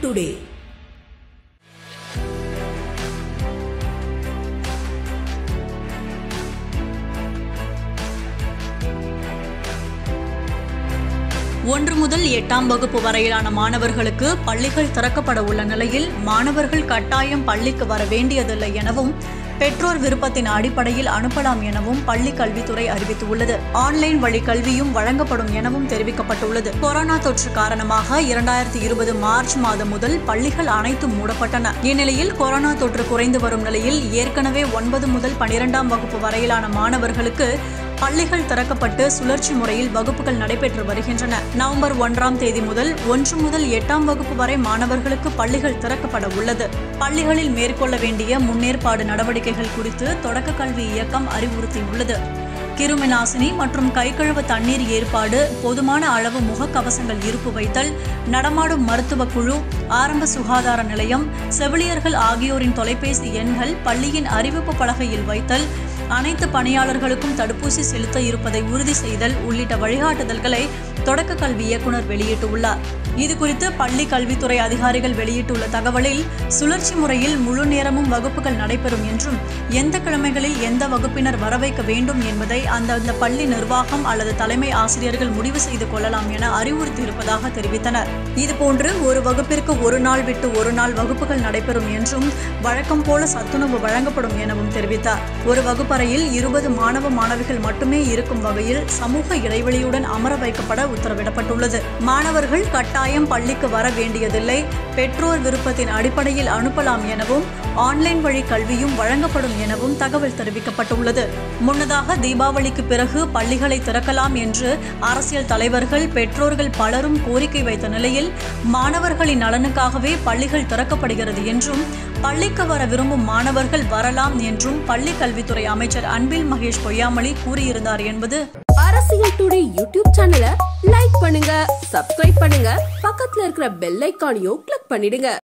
today ஒன்று முதல் எட்டாம் வகுப்பு வரையிலான மாணவர்களுக்கு பள்ளிகள் திறக்கப்பட உள்ள நிலையில் மாணவர்கள் கட்டாயம் பள்ளிக்கு வர வேண்டியதில்லை எனவும் பெற்றோர் விருப்பத்தின் அடிப்படையில் அனுப்பலாம் எனவும் பள்ளி கல்வித்துறை அறிவித்துள்ளது ஆன்லைன் வழி கல்வியும் வழங்கப்படும் எனவும் தெரிவிக்கப்பட்டுள்ளது கொரோனா தொற்று காரணமாக இரண்டாயிரத்தி இருபது மார்ச் மாதம் முதல் பள்ளிகள் அனைத்தும் மூடப்பட்டன இந்நிலையில் கொரோனா தொற்று குறைந்து வரும் நிலையில் ஏற்கனவே ஒன்பது முதல் பனிரெண்டாம் வகுப்பு வரையிலான மாணவர்களுக்கு பள்ளிகள் திறக்கப்பட்டு சுழற்சி முறையில் வகுப்புகள் நடைபெற்று வருகின்றன நவம்பர் ஒன்றாம் தேதி முதல் ஒன்று முதல் எட்டாம் வகுப்பு வரை மாணவர்களுக்கு பள்ளிகள் திறக்கப்பட உள்ளது பள்ளிகளில் மேற்கொள்ள வேண்டிய முன்னேற்பாடு நடவடிக்கைகள் குறித்து தொடக்க கல்வி இயக்கம் அறிவுறுத்தியுள்ளது கிருமிநாசினி மற்றும் கைக்கழுவ தண்ணீர் ஏற்பாடு போதுமான அளவு முகக்கவசங்கள் இருப்பு வைத்தல் நடமாடும் மருத்துவ குழு ஆரம்ப சுகாதார நிலையம் செவிலியர்கள் ஆகியோரின் தொலைபேசி எண்கள் பள்ளியின் அறிவிப்பு பலகையில் வைத்தல் அனைத்து பணியாளர்களுக்கும் தடுப்பூசி செலுத்த இருப்பதை உறுதி செய்தல் உள்ளிட்ட வழிகாட்டுதல்களை தொடக்க கல்வி இயக்குநர் வெளியிட்டுள்ளார் இதுகுறித்து பள்ளி கல்வித்துறை அதிகாரிகள் வெளியிட்டுள்ள தகவலில் சுழற்சி முறையில் முழு நேரமும் வகுப்புகள் நடைபெறும் என்றும் எந்த கிழமைகளில் எந்த வகுப்பினர் வர வைக்க வேண்டும் என்பதை அந்தந்த பள்ளி நிர்வாகம் அல்லது தலைமை ஆசிரியர்கள் முடிவு செய்து கொள்ளலாம் என அறிவுறுத்தியிருப்பதாக தெரிவித்தனர் இதுபோன்று ஒரு வகுப்பிற்கு ஒரு நாள் விட்டு ஒரு நாள் வகுப்புகள் நடைபெறும் என்றும் வழக்கம் போல சத்துணவு வழங்கப்படும் எனவும் தெரிவித்தார் ஒரு வகுப்பறையில் இருபது மாணவ மாணவிகள் மட்டுமே இருக்கும் வகையில் சமூக இடைவெளியுடன் அமர வைக்கப்பட உத்தரவிடப்பட்டுள்ளது மாணவர்கள் கட்டாயம் பள்ளிக்கு வர வேண்டியதில்லை பெற்றோர் விருப்பத்தின் அடிப்படையில் அனுப்பலாம் எனவும் ஆன்லைன் வழி கல்வியும் வழங்கப்படும் எனவும் தகவல் தெரிவிக்கப்பட்டுள்ளது முன்னதாக தீபாவளிக்கு பிறகு பள்ளிகளை திறக்கலாம் என்று அரசியல் தலைவர்கள் பெற்றோர்கள் பலரும் கோரிக்கை வைத்த நிலையில் மாணவர்களின் நலனுக்காகவே பள்ளிகள் திறக்கப்படுகிறது என்றும் பள்ளிக்கு வர விரும்பும் மாணவர்கள் வரலாம் என்றும் பள்ளி கல்வித்துறை அமைச்சர் அன்பில் மகேஷ் பொய்யாமொழி கூறியிருந்தார் என்பது அரசியல் டுடே யூடியூப் சேனலை லைக் பண்ணுங்க சப்ஸ்கிரைப் பண்ணுங்க பக்கத்துல இருக்கிற பெல் ஐக்கானையும் கிளிக் பண்ணிடுங்க